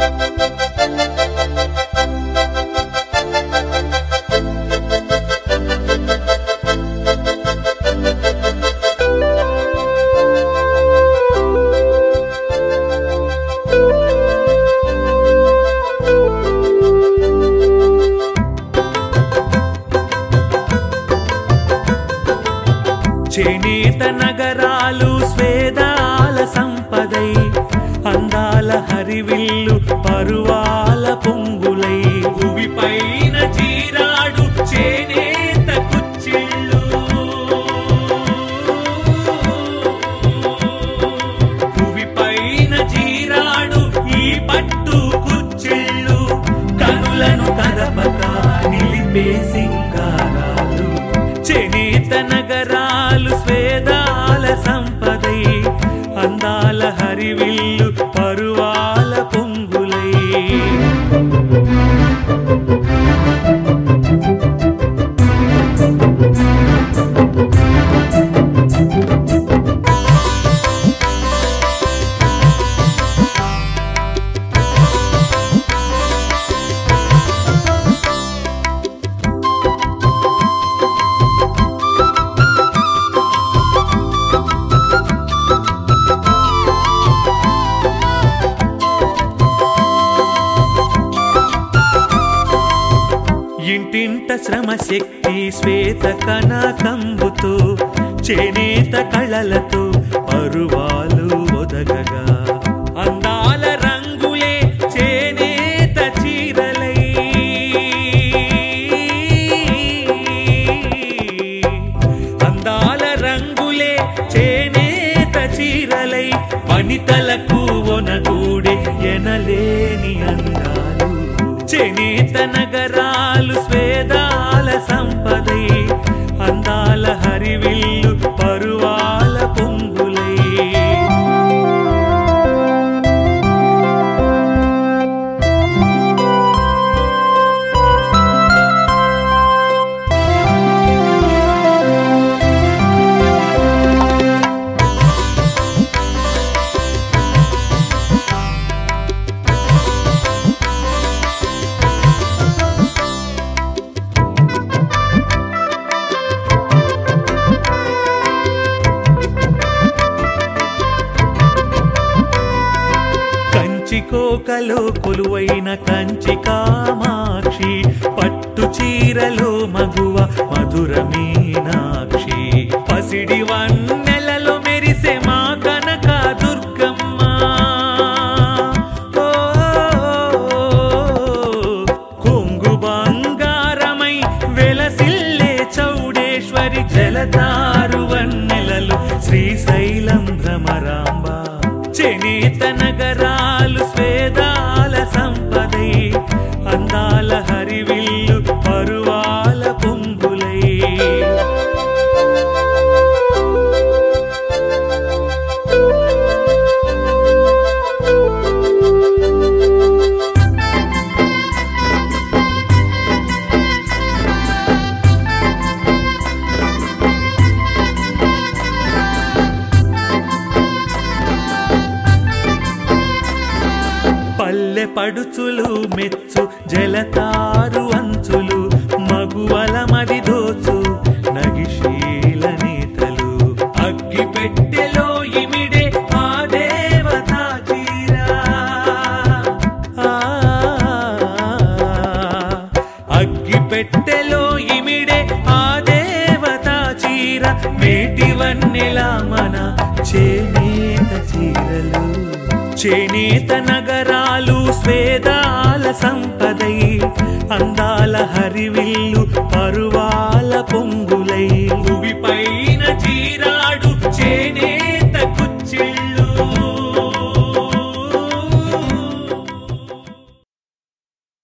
చేనేత నగరాలు స్వేదాల సంపదై అందాల హరివిల్లు పరువాల పొంగులై భువిపైన చీరాడు చేనేత కుచ్చిళ్ళు భువిపైన చీరాడు ఈ పట్టు కుచ్చిళ్ళు కనులను కరపక నిలిపే సింగారాలు చేనేత నగరాలు స్వేదాల సంపదై అందాల హరివిల్లు పరువాల పొంగులై ఇంటింట శ్రమ శక్తి శ్వేత కనకంబుతో చేనేత కళలతో పరువాలు ఒదగగా అందాల రంగులే చేనేత చీరలై అందాల రంగులే చేనేత చీరలై వనితలకు ఒనగూడే ఎనలేని అందాలు చేనేత నగరాలు స్వేదాల సంపదై అందాల హరివిల్లు పరువాల పొంగులై కంచి కోకలో కొలువైన కంచి కామాక్షి పట్టు చీరలో మగువ మధుర మీనాక్షి పసిడి వన్నెలలో మెరిసే మా కనక దుర్గమ్మ ఓ, కొంగు బంగారమై వెలసిల్లే చౌడేశ్వరి జలతారు వన్నెలలు శ్రీశైలం భ్రమరాంబ చేనేత నగరాలు స్వేదాల సంపదై అందాల హరివిల్లు పరువాల పొంగులై పల్లె పడుచులు మెచ్చు జలతారు అంచులు మగువల మది దోచు నగిశీల నేతలు అగ్గి పెట్టెలో ఇమిడే ఆ దేవతా చీరా ఆ, అగ్గి పెట్టెలో ఇమిడే ఆ దేవతా చీర మేటి వన్నెలా మన చేనేత చీరలు చేనేత నగరాలు స్వేదాల సంపదై అందాల హరివిల్లు పరువాల పొంగులై భువిపైన చీరాడు చేనే